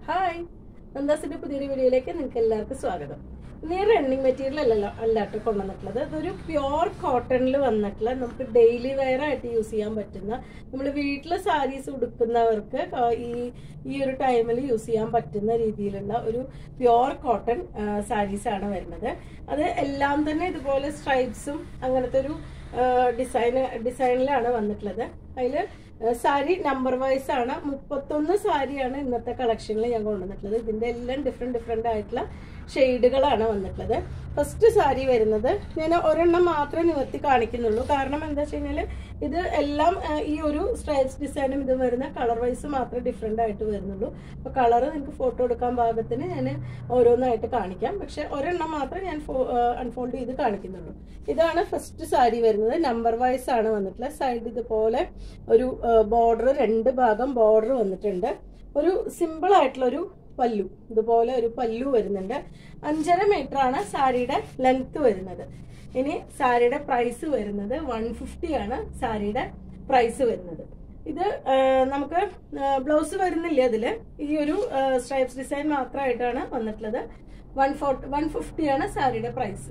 hi നന്ദാസിന്റെ പുതിയൊരു വീഡിയോയിലേക്ക് നിങ്ങൾക്ക് എല്ലാവർക്കും സ്വാഗതം ഇന്ന് റണ്ണിങ് മെറ്റീരിയൽ അല്ലല്ലോ അല്ലാട്ടോ കൊണ്ടുവന്നിട്ടുള്ളത് ഇതൊരു പ്യോർ കോട്ടണിൽ വന്നിട്ടുള്ള നമുക്ക് ഡെയിലി വെയർ ആയിട്ട് യൂസ് ചെയ്യാൻ പറ്റുന്ന നമ്മൾ വീട്ടിൽ സാരീസ് ഉടുക്കുന്നവർക്ക് ക- ഈ ഈ ഒരു ടൈമിൽ യൂസ് ചെയ്യാൻ പറ്റുന്ന രീതിയിലുള്ള ഒരു പ്യോർ കോട്ടൺ സാരീസ് ആണ് വരുന്നത് അത് എല്ലാം തന്നെ ഇതുപോലെ സ്ട്രൈപ്സും അങ്ങനത്തെ ഒരു ഡിസൈൻ ഡിസൈനിലാണ് വന്നിട്ടുള്ളത് അതിൽ സാരി നമ്പർ വൈസ് ആണ് മുപ്പത്തൊന്ന് സാരിയാണ് ഇന്നത്തെ കളക്ഷനിൽ ഞാൻ കൊണ്ടുവന്നിട്ടുള്ളത് ഇതിന്റെ എല്ലാം ഡിഫറെന്റ് ഡിഫറെന്റ് ആയിട്ടുള്ള ഷെയ്ഡുകളാണ് വന്നിട്ടുള്ളത് ഫസ്റ്റ് സാരി വരുന്നത് ഞാൻ ഒരെണ്ണം മാത്രമേ നിവർത്തി കാണിക്കുന്നുള്ളൂ കാരണം എന്താ വെച്ച് കഴിഞ്ഞാൽ ഇത് എല്ലാം ആ, ഈ ഒരു സ്ട്രൈപ്സ് ഡിസൈനും ഇത് വരുന്ന കളർ വൈസ് മാത്രമേ ഡിഫറെന്റ് ആയിട്ട് വരുന്നുള്ളൂ അപ്പോൾ കളർ നിങ്ങൾക്ക് ഫോട്ടോ എടുക്കാൻ പാകത്തിന് ഞാൻ ഓരോന്നായിട്ട് കാണിക്കാം പക്ഷെ ഒരെണ്ണം മാത്രമേ ഞാൻ അൺഫോൾഡ് ചെയ്ത് കാണിക്കുന്നുള്ളൂ ഇതാണ് ഫസ്റ്റ് സാരി വരുന്നത് നമ്പർ വൈസ് ആണ് വന്നിട്ടുള്ളത് സൈഡ് ഇതുപോലെ ഒരു ബോർഡർ രണ്ട് ഭാഗം ബോർഡർ വന്നിട്ടുണ്ട് ഒരു സിമ്പിൾ ആയിട്ടുള്ള ഒരു പല്ലു ഇതുപോലെ ഒരു പല്ലു വരുന്നുണ്ട് അഞ്ചര മീറ്റർ ആണ് സാരിയുടെ ലെങ്ത് വരുന്നത് ഇനി സാരിയുടെ പ്രൈസ് വരുന്നത് വൺ ഫിഫ്റ്റി ആണ് സാരിയുടെ പ്രൈസ് വരുന്നത് ഇത് ആ, നമുക്ക് ബ്ലൗസ് വരുന്നില്ല അതില് ഈ ഒരു സ്ട്രൈപ്സ് ഡിസൈൻ മാത്രമായിട്ടാണ് വന്നിട്ടുള്ളത് വൺ ഫോർട്ടി വൺ ഫിഫ്റ്റി ആണ് സാരിയുടെ പ്രൈസ്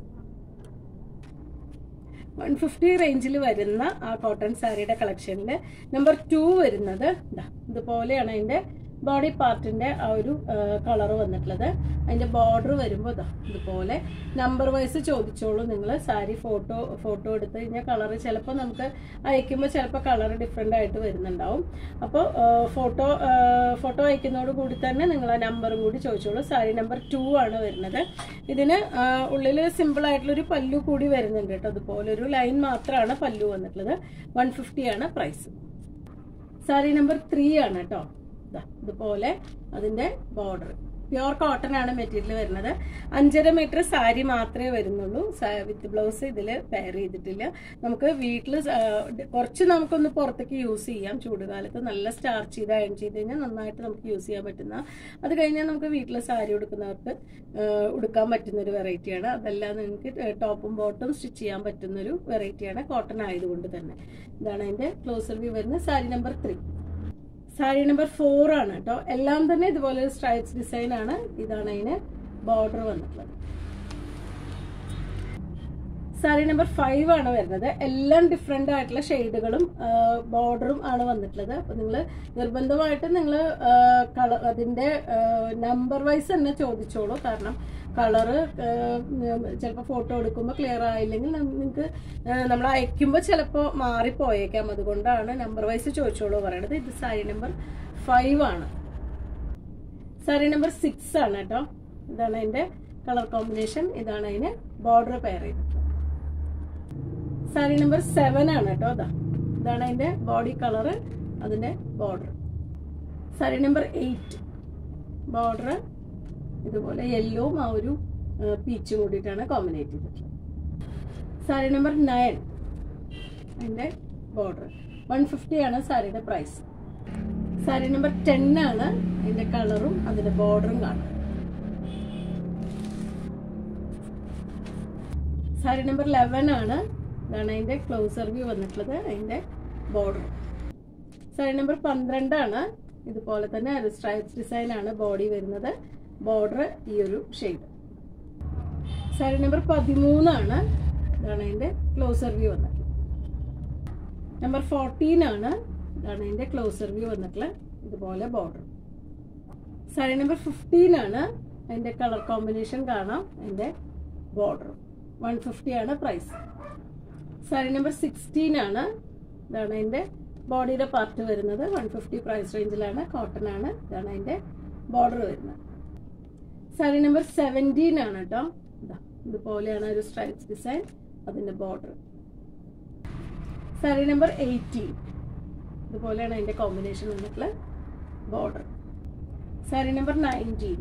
വൺ ഫിഫ്റ്റി റേഞ്ചിൽ വരുന്ന ആ കോട്ടൺ സാരിയുടെ കളക്ഷനിൽ നമ്പർ ടു വരുന്നത് ദാ ഇതുപോലെയാണ് അതിന്റെ ബോഡി പാർട്ടിന്റെ ആ ഒരു കളർ വന്നിട്ടുള്ളത് അതിന്റെ ബോർഡർ വരുമ്പോൾ ഇതാ ഇതുപോലെ നമ്പർ വൈസ് ചോദിച്ചോളൂ നിങ്ങൾ സാരി ഫോട്ടോ ഫോട്ടോ എടുത്ത് കഴിഞ്ഞാൽ കളർ ചിലപ്പോൾ നമുക്ക് അയക്കുമ്പോൾ ചിലപ്പോൾ കളർ ഡിഫറെൻ്റ് ആയിട്ട് വരുന്നുണ്ടാവും അപ്പോൾ ഫോട്ടോ ഫോട്ടോ അയക്കുന്നതോട് കൂടി തന്നെ നിങ്ങൾ ആ നമ്പറും കൂടി ചോദിച്ചോളൂ സാരി നമ്പർ ടു ആണ് വരുന്നത് ഇതിന് ഉള്ളിൽ സിമ്പിൾ ആയിട്ടുള്ള ഒരു പല്ലു കൂടി വരുന്നുണ്ട് കേട്ടോ അതുപോലെ ഒരു ലൈൻ മാത്രമാണ് പല്ലു വന്നിട്ടുള്ളത് വൺ ഫിഫ്റ്റി ആണ് പ്രൈസ് സാരി നമ്പർ ത്രീ ആണ് കേട്ടോ ദാ ഇതുപോലെ അതിന്റെ ബോർഡർ പ്യോർ കോട്ടൺ ആണ് മെറ്റീരിയൽ വരുന്നത് അഞ്ചര മീറ്റർ സാരി മാത്രമേ വരുന്നുള്ളൂ വിത്ത് ബ്ലൗസ് ഇതിൽ പെയർ ചെയ്തിട്ടില്ല നമുക്ക് വീട്ടിൽ കുറച്ച് നമുക്കൊന്ന് പുറത്തേക്ക് യൂസ് ചെയ്യാം ചൂടുകാലത്ത് നല്ല സ്റ്റാർച്ച് ചെയ്ത് അയൺ ചെയ്ത് കഴിഞ്ഞാൽ നന്നായിട്ട് നമുക്ക് യൂസ് ചെയ്യാൻ പറ്റുന്ന അത് കഴിഞ്ഞാൽ നമുക്ക് വീട്ടിൽ സാരി ഉടുക്കുന്നവർക്ക് ആ, ഉടുക്കാൻ പറ്റുന്ന ഒരു വെറൈറ്റിയാണ് അതല്ലാതെ നിങ്ങൾക്ക് ടോപ്പും ബോട്ടും സ്റ്റിച്ച് ചെയ്യാൻ പറ്റുന്ന ഒരു വെറൈറ്റിയാണ് കോട്ടൺ ആയതുകൊണ്ട് തന്നെ ഇതാണ് അതിന്റെ ക്ലോസർ വ്യൂ വരുന്ന sari number three sari number four ആണ് കേട്ടോ എല്ലാം തന്നെ ഇതുപോലെ സ്ട്രൈപ്സ് ഡിസൈൻ ആണ് ഇതാണ് അതിന് ബോർഡർ വന്നിട്ടുള്ളത് സാരി നമ്പർ ഫൈവ് ആണ് വരുന്നത് എല്ലാം ഡിഫറെന്റ് ആയിട്ടുള്ള ഷെയ്ഡുകളും ബോർഡറും ആണ് വന്നിട്ടുള്ളത് അപ്പൊ നിങ്ങൾ നിർബന്ധമായിട്ട് നിങ്ങൾ കളർ അതിന്റെ നമ്പർ വൈസ് തന്നെ ചോദിച്ചോളൂ കാരണം കളറ് ചിലപ്പോൾ ഫോട്ടോ എടുക്കുമ്പോൾ ക്ലിയർ ആയില്ലെങ്കിൽ നിങ്ങൾക്ക് നമ്മൾ അയക്കുമ്പോൾ ചിലപ്പോൾ മാറിപ്പോയേക്കാം അതുകൊണ്ടാണ് നമ്പർ വൈസ് ചോദിച്ചോളൂ പറയണത് ഇത് സാരി നമ്പർ ഫൈവ് ആണ് സാരി നമ്പർ സിക്സ് ആണ് കേട്ടോ ഇതാണ് അതിന്റെ കളർ കോമ്പിനേഷൻ ഇതാണ് അതിന് ബോർഡർ പെയർ ചെയ്തിട്ടുള്ളത് സാരി നമ്പർ സെവൻ ആണ് കേട്ടോ അതാ ഇതാണ് അതിന്റെ ബോഡി കളറ് അതിന്റെ border sari number eight border ഇതുപോലെ യെല്ലോവും ആ ഒരു പീച്ചും കൂടിയിട്ടാണ് കോമ്പിനേറ്റ് ചെയ്തിട്ടുള്ളത് സാരി നമ്പർ നയൻ അതിന്റെ ബോർഡർ വൺ ഫിഫ്റ്റി ആണ് സാരിയുടെ പ്രൈസ് സാരി നമ്പർ ടെൻ ആണ് അതിന്റെ കളറും അതിന്റെ ബോർഡറും കാണാം സാരി നമ്പർ ലെവൻ ആണ് ഇതാണ് അതിന്റെ ക്ലോസർ വ്യൂ വന്നിട്ടുള്ളത് അതിന്റെ ബോർഡർ സാരി നമ്പർ പന്ത്രണ്ടാണ് ഇതുപോലെ തന്നെ ഒരു സ്ട്രൈപ്സ് ഡിസൈൻ ആണ് ബോഡി വരുന്നത് ബോർഡർ ഈ ഒരു ഷെയ്ഡ് സാരി നമ്പർ പതിമൂന്നാണ് ഇതാണ് അതിന്റെ ക്ലോസർ വ്യൂ വന്നിട്ടുള്ളത് നമ്പർ ഫോർട്ടീൻ ആണ് ഇതാണ് അതിന്റെ ക്ലോസർ വ്യൂ വന്നിട്ടുള്ള ഇതുപോലെ ബോർഡർ സാരി നമ്പർ ഫിഫ്റ്റീൻ ആണ് അതിന്റെ കളർ കോമ്പിനേഷൻ കാണാം അതിന്റെ ബോർഡർ വൺ ഫിഫ്റ്റി ആണ് പ്രൈസ് സാരി നമ്പർ സിക്സ്റ്റീൻ ആണ് ഇതാണ് അതിന്റെ ബോഡിയുടെ പാർട്ട് വരുന്നത് വൺ ഫിഫ്റ്റി പ്രൈസ് റേഞ്ചിലാണ് കോട്ടൺ ആണ് ഇതാണ് അതിന്റെ ബോർഡർ വരുന്നത് സാരി നമ്പർ സെവൻറ്റീൻ ആണ് കേട്ടോ ഇതാ ഇതുപോലെയാണ് ഒരു സ്ട്രൈപ്സ് ഡിസൈൻ അതിന്റെ ബോർഡർ സാരി നമ്പർ എയ്റ്റീൻ ഇതുപോലെയാണ് അതിന്റെ കോമ്പിനേഷൻ വന്നിട്ടുള്ള border sari number nineteen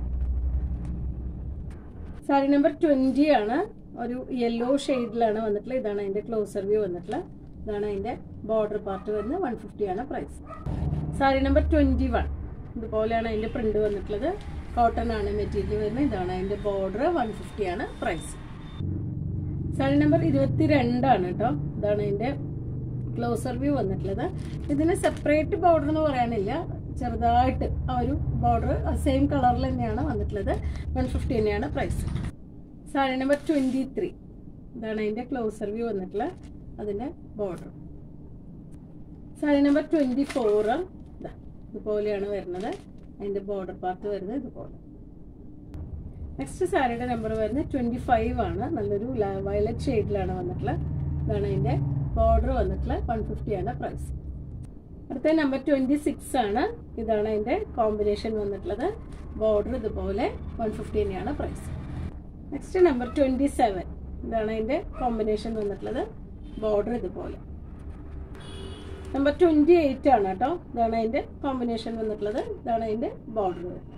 sari number twenty ആണ് ഒരു യെല്ലോ ഷെയ്ഡിലാണ് വന്നിട്ടുള്ളത് ഇതാണ് അതിന്റെ ക്ലോസർ വ്യൂ വന്നിട്ടുള്ളത് ഇതാണ് അതിന്റെ ബോർഡർ പാർട്ട് വരുന്നത് വൺ ഫിഫ്റ്റി ആണ് price sari number twenty one ഇതുപോലെയാണ് അതിന്റെ പ്രിന്റ് വന്നിട്ടുള്ളത് കോട്ടൺ ആണ് മെറ്റീരിയൽ വരുന്നത് ഇതാണ് അതിന്റെ ബോർഡർ വൺ ഫിഫ്റ്റി ആണ് പ്രൈസ് സാരി നമ്പർ ഇരുപത്തി രണ്ടാണ് കേട്ടോ ഇതാണ് അതിന്റെ ക്ലോസർ വ്യൂ വന്നിട്ടുള്ളത് ഇതിന് സെപ്പറേറ്റ് ബോർഡർ എന്ന് പറയാനില്ല ചെറുതായിട്ട് ആ ഒരു ബോർഡർ സെയിം കളറിൽ തന്നെയാണ് വന്നിട്ടുള്ളത് വൺ ഫിഫ്റ്റി തന്നെയാണ് price sari number twenty three ഇതാണ് അതിൻ്റെ ക്ലോസർ വ്യൂ വന്നിട്ടുള്ള അതിൻ്റെ border sari number twenty four ഇതുപോലെയാണ് വരുന്നത് അതിൻ്റെ ബോർഡർ പാർട്ട് വരുന്നത് ഇതുപോലെ നെക്സ്റ്റ് സാരിയുടെ നമ്പർ വരുന്നത് ട്വൻറ്റി ഫൈവ് ആണ് നല്ലൊരു വയലറ്റ് ഷെയ്ഡിലാണ് വന്നിട്ടുള്ളത് ഇതാണ് അതിൻ്റെ ബോർഡർ വന്നിട്ടുള്ളത് വൺ ഫിഫ്റ്റി ആണ് പ്രൈസ് അടുത്ത നമ്പർ ട്വൻറ്റി സിക്സ് ആണ് ഇതാണ് അതിൻ്റെ കോമ്പിനേഷൻ വന്നിട്ടുള്ളത് ബോർഡർ ഇതുപോലെ വൺ ഫിഫ്റ്റി തന്നെയാണ് price next number twenty seven ഇതാണ് അതിൻ്റെ കോമ്പിനേഷൻ വന്നിട്ടുള്ളത് ബോർഡർ ഇതുപോലെ നമ്പർ ട്വൻറ്റി എയ്റ്റ് ആണ് കേട്ടോ ഇതാണ് അതിൻ്റെ കോമ്പിനേഷൻ വന്നിട്ടുള്ളത് ഇതാണ് അതിൻ്റെ ബോർഡർ വരുന്നത്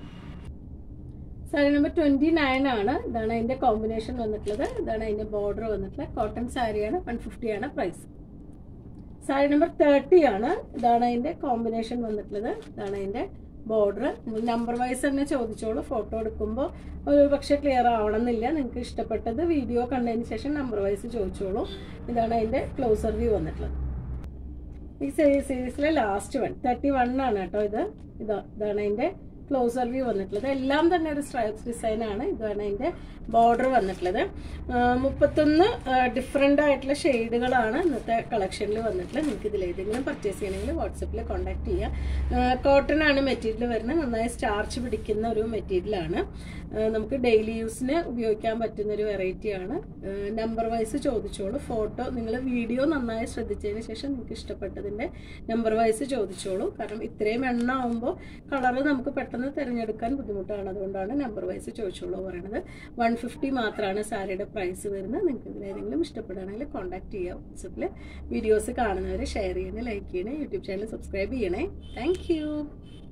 സാരി നമ്പർ ട്വൻറ്റി നയൻ ആണ് ഇതാണ് അതിൻ്റെ കോമ്പിനേഷൻ വന്നിട്ടുള്ളത് ഇതാണ് അതിൻ്റെ ബോർഡർ വന്നിട്ടുള്ളത് കോട്ടൺ സാരിയാണ് വൺ ഫിഫ്റ്റി ആണ് പ്രൈസ് സാരി നമ്പർ തേർട്ടി ആണ് ഇതാണ് അതിൻ്റെ കോമ്പിനേഷൻ വന്നിട്ടുള്ളത് ഇതാണ് അതിൻ്റെ ബോർഡർ നമ്പർ വൈസ് തന്നെ ചോദിച്ചോളൂ ഫോട്ടോ എടുക്കുമ്പോൾ ഒരു പക്ഷേ ക്ലിയർ ആവണമെന്നില്ല നിങ്ങൾക്ക് ഇഷ്ടപ്പെട്ടത് വീഡിയോ കണ്ടതിന് ശേഷം നമ്പർ വൈസ് ചോദിച്ചോളൂ ഇതാണ് അതിൻ്റെ ക്ലോസർ വ്യൂ വന്നിട്ടുള്ളത് ഈ സീരീസിലെ ലാസ്റ്റ് വൺ തേർട്ടി വൺ ആണ് കേട്ടോ ഇത് ഇതാ ഇതാണ് അതിൻ്റെ ക്ലോസർ വ്യൂ വന്നിട്ടുള്ളത് എല്ലാം തന്നെ ഒരു സ്ട്രൈപ്സ് ഡിസൈൻ ആണ് ഇതാണ് അതിൻ്റെ ബോർഡർ വന്നിട്ടുള്ളത് മുപ്പത്തൊന്ന് ഡിഫറെൻ്റ് ആയിട്ടുള്ള ഷെയ്ഡുകളാണ് ഇന്നത്തെ കളക്ഷനിൽ വന്നിട്ടുള്ളത് നിങ്ങൾക്ക് ഇതിൽ ഏതെങ്കിലും പർച്ചേസ് ചെയ്യണമെങ്കിൽ വാട്സപ്പിൽ കോൺടാക്ട് ചെയ്യുക കോട്ടൺ ആണ് മെറ്റീരിയൽ വരുന്നത് നന്നായി സ്റ്റാർച്ച് പിടിക്കുന്ന ഒരു മെറ്റീരിയലാണ് നമുക്ക് ഡെയിലി യൂസിന് ഉപയോഗിക്കാൻ പറ്റുന്ന ഒരു വെറൈറ്റിയാണ് നമ്പർ വൈസ് ചോദിച്ചോളൂ ഫോട്ടോ നിങ്ങൾ വീഡിയോ നന്നായി ശ്രദ്ധിച്ചതിന് ശേഷം നിങ്ങൾക്ക് ഇഷ്ടപ്പെട്ടതിൻ്റെ നമ്പർ വൈസ് ചോദിച്ചോളൂ കാരണം ഇത്രയും എണ്ണ ആകുമ്പോൾ കളറ് നമുക്ക് പെട്ടെന്ന് തിരഞ്ഞെടുക്കാൻ ബുദ്ധിമുട്ടാണ് അതുകൊണ്ടാണ് നമ്പർ വൈസ് ചോദിച്ചോളൂ പറയുന്നത് വൺ ഫിഫ്റ്റി മാത്രമാണ് സാരിയുടെ പ്രൈസ് വരുന്നത് നിങ്ങൾക്ക് ഇതിലേതെങ്കിലും ഇഷ്ടപ്പെടുകയാണെങ്കിൽ കോൺടാക്ട് ചെയ്യുക വാട്സപ്പിൽ വീഡിയോസ് കാണുന്നവർ ഷെയർ ചെയ്യണേ ലൈക്ക് ചെയ്യണേ യൂട്യൂബ് ചാനൽ സബ്സ്ക്രൈബ് ചെയ്യണേ താങ്ക്